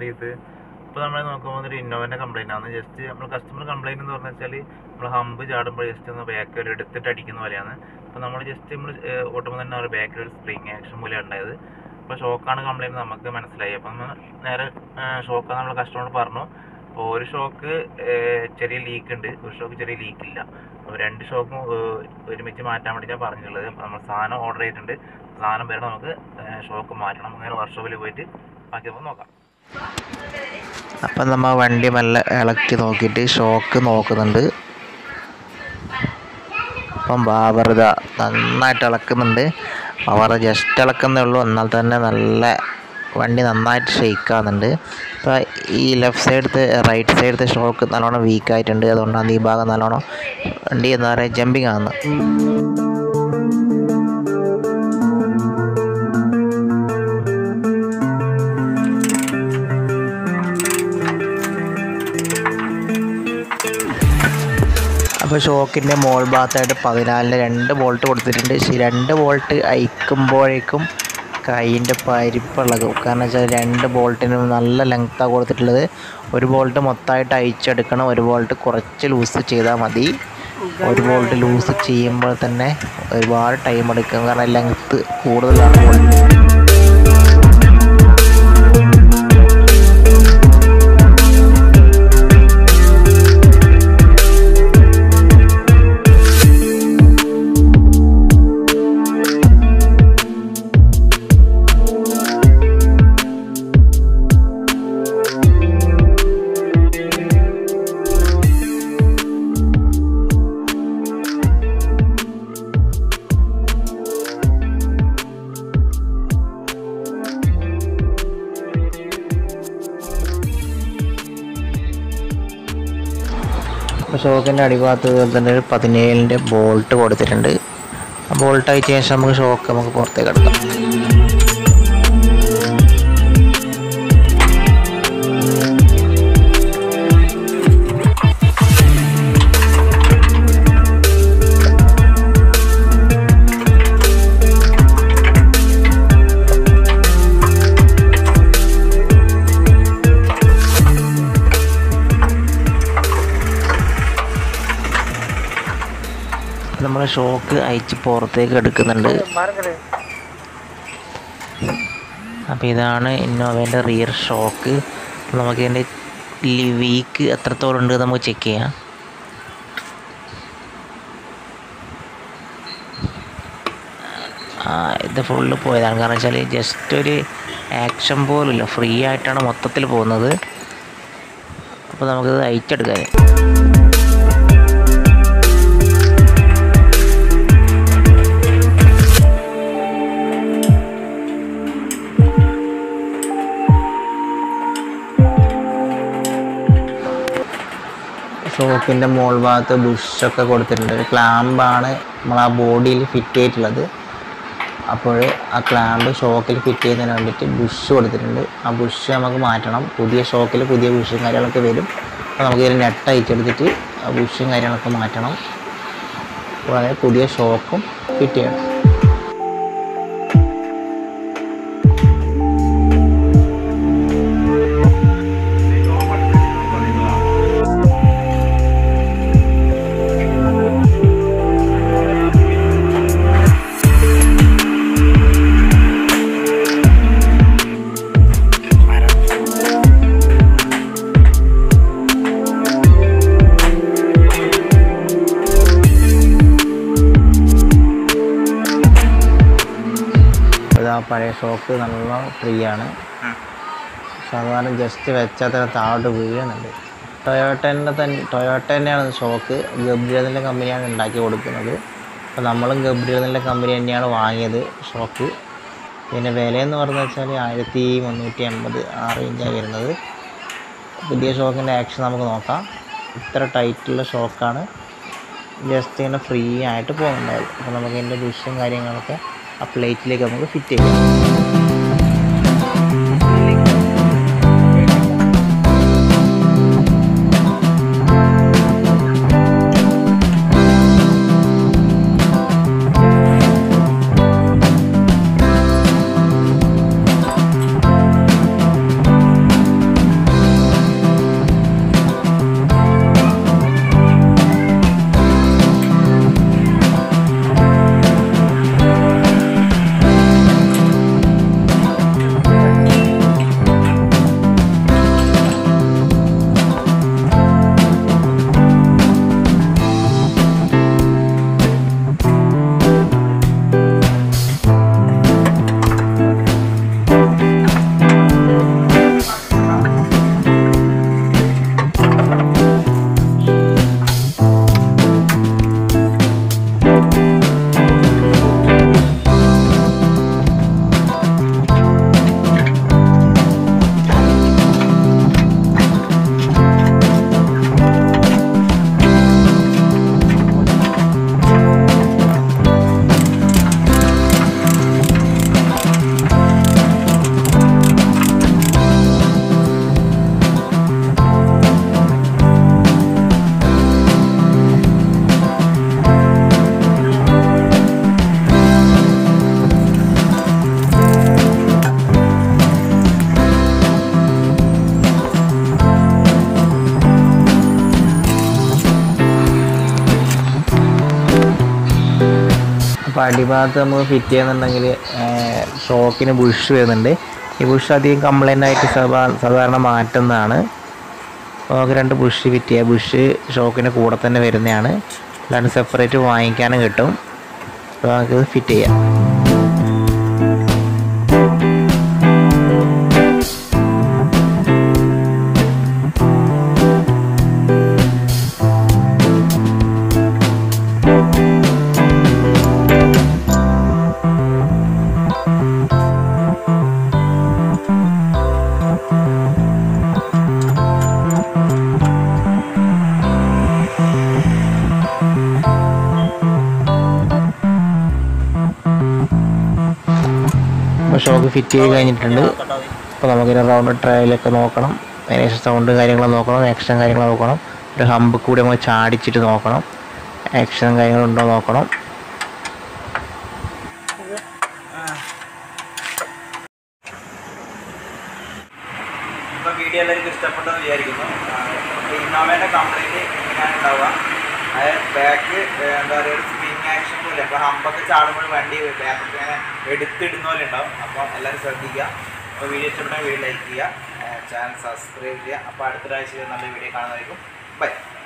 ശ്രീത്ത് ഇപ്പോൾ നമ്മൾ നോക്കുമ്പോൾ ഒരു ഇന്നോവൻ്റെ കംപ്ലൈൻ്റ് ആണ് ജസ്റ്റ് നമ്മൾ കസ്റ്റമർ കംപ്ലൈൻറ്റ് എന്ന് പറഞ്ഞാൽ വെച്ചാൽ നമ്മൾ ഹമ്പ് ചാടുമ്പോൾ ജസ്റ്റ് ഒന്ന് ബാക്ക് ഒരു എടുത്തിട്ട് അടിക്കുന്ന പോലെയാണ് അപ്പോൾ നമ്മൾ ജസ്റ്റ് നമ്മൾ ഓട്ടുമ്പോൾ തന്നെ ഒരു ബാക്കിൽ ഒരു സ്പ്രിങ് ആക്ഷൻ പോലെ ഉണ്ടായത് അപ്പോൾ ഷോക്കാണ് കംപ്ലൈൻറ്റ് നമുക്ക് മനസ്സിലായി അപ്പം നമ്മൾ നേരെ ഷോക്കാണ് നമ്മൾ കസ്റ്റമറോട് പറഞ്ഞു അപ്പോൾ ഒരു ഷോക്ക് ചെറിയ ലീക്ക് ഉണ്ട് ഒരു ഷോക്ക് ചെറിയ ലീക്ക് ഇല്ല അപ്പോൾ രണ്ട് ഷോക്കും ഒരുമിച്ച് മാറ്റാൻ വേണ്ടി ഞാൻ പറഞ്ഞിട്ടുള്ളത് അപ്പോൾ നമ്മൾ സാധനം ഓർഡർ ചെയ്തിട്ടുണ്ട് സാധനം വരെ നമുക്ക് ഷോക്ക് മാറ്റണം അങ്ങനെ വർക്ക്ഷോപ്പിൽ പോയിട്ട് ബാക്കി നമുക്ക് നോക്കാം അപ്പം നമ്മൾ വണ്ടി മെല്ലെ ഇളക്കി നോക്കിയിട്ട് ഷോക്ക് നോക്കുന്നുണ്ട് അപ്പം ബാബർ ഇതാ നന്നായിട്ട് ഇളക്കുന്നുണ്ട് അവർ ജസ്റ്റ് ഇളക്കുന്നേ ഉള്ളൂ എന്നാൽ തന്നെ നല്ല വണ്ടി നന്നായിട്ട് ഷെയ്ക്ക് ആകുന്നുണ്ട് അപ്പോൾ ഈ ലെഫ്റ്റ് സൈഡത്തെ റൈറ്റ് സൈഡത്തെ ഷോക്ക് നല്ലോണം വീക്ക് ആയിട്ടുണ്ട് അതുകൊണ്ടാണ് ഈ ഭാഗം നല്ലോണം വണ്ടി എന്താ പറയുക ജമ്പിങ് ആകുന്നത് അപ്പോൾ ഷോക്കിൻ്റെ മോൾ ഭാഗത്തായിട്ട് പതിനാലിന് രണ്ട് ബോൾട്ട് കൊടുത്തിട്ടുണ്ട് പക്ഷേ ഈ രണ്ട് ബോൾട്ട് അയക്കുമ്പോഴേക്കും കൈയിൻ്റെ പരിപ്പിളകും കാരണം വെച്ചാൽ രണ്ട് ബോൾട്ടിനും നല്ല ലെങ്ത്താണ് കൊടുത്തിട്ടുള്ളത് ഒരു ബോൾട്ട് മൊത്തമായിട്ട് അയച്ചെടുക്കണം ഒരു ബോൾട്ട് കുറച്ച് ലൂസ് ചെയ്താൽ മതി ഒരു ബോൾട്ട് ലൂസ് ചെയ്യുമ്പോൾ തന്നെ ഒരുപാട് ടൈം എടുക്കും കാരണം ലെങ്ത്ത് കൂടുതലാണ് ബോൾട്ട് അപ്പോൾ ഷോക്കിൻ്റെ അടിഭാഗത്ത് ഇതുപോലെ തന്നെ ഒരു പതിനേഴിൻ്റെ ബോൾട്ട് കൊടുത്തിട്ടുണ്ട് ആ ബോൾട്ട് അയച്ച ശേഷം നമുക്ക് ഷോക്ക് നമുക്ക് പുറത്തേക്ക് എടുക്കാം നമ്മൾ ഷോക്ക് അയച്ച് പുറത്തേക്ക് എടുക്കുന്നുണ്ട് അപ്പോൾ ഇതാണ് ഇന്നോവേൻ്റെ റിയർ ഷോക്ക് നമുക്ക് ഇതിൻ്റെ വീക്ക് എത്രത്തോളം ഉണ്ട് നമുക്ക് ചെക്ക് ചെയ്യാം ആ ഇത് ഫുള്ള് പോയതാണ് കാരണം വെച്ചാൽ ജസ്റ്റ് ഒരു ആക്ഷൻ പോലുമില്ല ഫ്രീ ആയിട്ടാണ് മൊത്തത്തിൽ പോകുന്നത് അപ്പോൾ നമുക്കിത് അയച്ചെടുക്കാൻ ഷോക്കിൻ്റെ മോൾ ഭാഗത്ത് ബുഷൊക്കെ കൊടുത്തിട്ടുണ്ട് ഒരു ക്ലാമ്പാണ് നമ്മൾ ആ ബോഡിയിൽ ഫിറ്റ് ചെയ്തിട്ടുള്ളത് അപ്പോൾ ആ ക്ലാമ്പ് ഷോക്കിൽ ഫിറ്റ് ചെയ്യുന്നതിന് വേണ്ടിയിട്ട് ബുഷ് കൊടുത്തിട്ടുണ്ട് ആ ബുഷ് നമുക്ക് മാറ്റണം പുതിയ ഷോക്കിൽ പുതിയ ബുഷും കാര്യങ്ങളൊക്കെ വരും അപ്പോൾ നമുക്ക് ഇതിൽ നെറ്റ് അയച്ചെടുത്തിട്ട് ആ ബുഷും കാര്യങ്ങളൊക്കെ മാറ്റണം കൂടാതെ പുതിയ ഷോക്കും ഫിറ്റ് ചെയ്യണം ഇതാ പഴയ ഷോക്ക് നല്ല ഫ്രീ ആണ് സാധാരണ ജസ്റ്റ് വെച്ചാൽ തന്നെ താഴോട്ട് വീഴുന്നുണ്ട് ടൊയോട്ടേൻ്റെ തന്നെ ടൊയോട്ട തന്നെയാണ് ഷോക്ക് ഗബ്രിയലിൻ്റെ കമ്പനിയാണ് ഉണ്ടാക്കി കൊടുക്കുന്നത് അപ്പോൾ നമ്മളും ഗബ്രിയലിൻ്റെ കമ്പനി തന്നെയാണ് വാങ്ങിയത് ഷോക്ക് പിന്നെ വിലയെന്ന് പറഞ്ഞു വെച്ചാൽ ആയിരത്തി മുന്നൂറ്റി എൺപത് ആ റേഞ്ചാണ് വരുന്നത് പുതിയ ഷോക്കിൻ്റെ ആക്ഷൻ നമുക്ക് നോക്കാം ഇത്ര ടൈറ്റുള്ള ഷോക്കാണ് ജസ്റ്റ് ഇങ്ങനെ ഫ്രീ ആയിട്ട് പോകുന്നുണ്ടാവും അപ്പോൾ നമുക്ക് ഇതിൻ്റെ ബുഷും കാര്യങ്ങളൊക്കെ ആ പ്ലേറ്റിലേക്ക് നമുക്ക് ഫിറ്റ് ചെയ്യാം അപ്പോൾ അടിഭാഗത്ത് നമുക്ക് ഫിറ്റ് ചെയ്യുന്നുണ്ടെങ്കിൽ ഷോക്കിന് ബുഷ് വരുന്നുണ്ട് ഈ ബുഷ് അധികം കംപ്ലൈൻ്റ് ആയിട്ട് സാധാ- സാധാരണ മാറ്റുന്നതാണ് അപ്പോൾ നമുക്ക് രണ്ട് ബുഷ് ഫിറ്റ് ചെയ്യാം ബുഷ് ഷോക്കിൻ്റെ കൂടെ തന്നെ വരുന്നതാണ് അല്ലാണ്ട് സെപ്പറേറ്റ് വാങ്ങിക്കാനും കിട്ടും അപ്പോൾ നമുക്കിത് ഫിറ്റ് ചെയ്യാം അപ്പോൾ ഷോക്ക് ഫിറ്റ് ചെയ്ത് കഴിഞ്ഞിട്ടുണ്ട് അപ്പോൾ നമുക്കിനി റൗണ്ട് ട്രയലൊക്കെ നോക്കണം ഏകദേശം സൗണ്ട് കാര്യങ്ങൾ നോക്കണം ആക്ഷൻ കാര്യങ്ങൾ നോക്കണം ഒരു ഹമ്പ് കൂടി നമ്മൾ ചാടിച്ചിട്ട് നോക്കണം ആക്ഷൻ കാര്യങ്ങളുണ്ടോ നോക്കണം ഇപ്പോൾ വീഡിയോ എല്ലാവർക്കും ഇഷ്ടപ്പെട്ടെന്ന് വിചാരിക്കുന്നു ഇന്നോവേൻ്റെ കംപ്ലൈൻറ്റ് ഇങ്ങനെയാണ് ഉണ്ടാവുക അതായത് ബാക്ക് എന്താ പറയുക ഒരു സ്പ്രിങ് ആക്ഷൻ പോലെ അപ്പോൾ ഹമ്പൊക്കെ ചാടുമ്പോൾ വണ്ടി ബാക്കൊക്കെ ഇങ്ങനെ എടുത്തിടുന്ന പോലെ ഉണ്ടാവും അപ്പോൾ എല്ലാവരും ശ്രദ്ധിക്കുക അപ്പോൾ വീഡിയോ ഇഷ്ടപ്പെട്ടാൽ വീഡിയോ ലൈക്ക് ചെയ്യുക ചാനൽ സബ്സ്ക്രൈബ് ചെയ്യുക അപ്പോൾ അടുത്തൊരാഴ്ച നല്ല വീഡിയോ കാണുന്നതായിരിക്കും ബൈ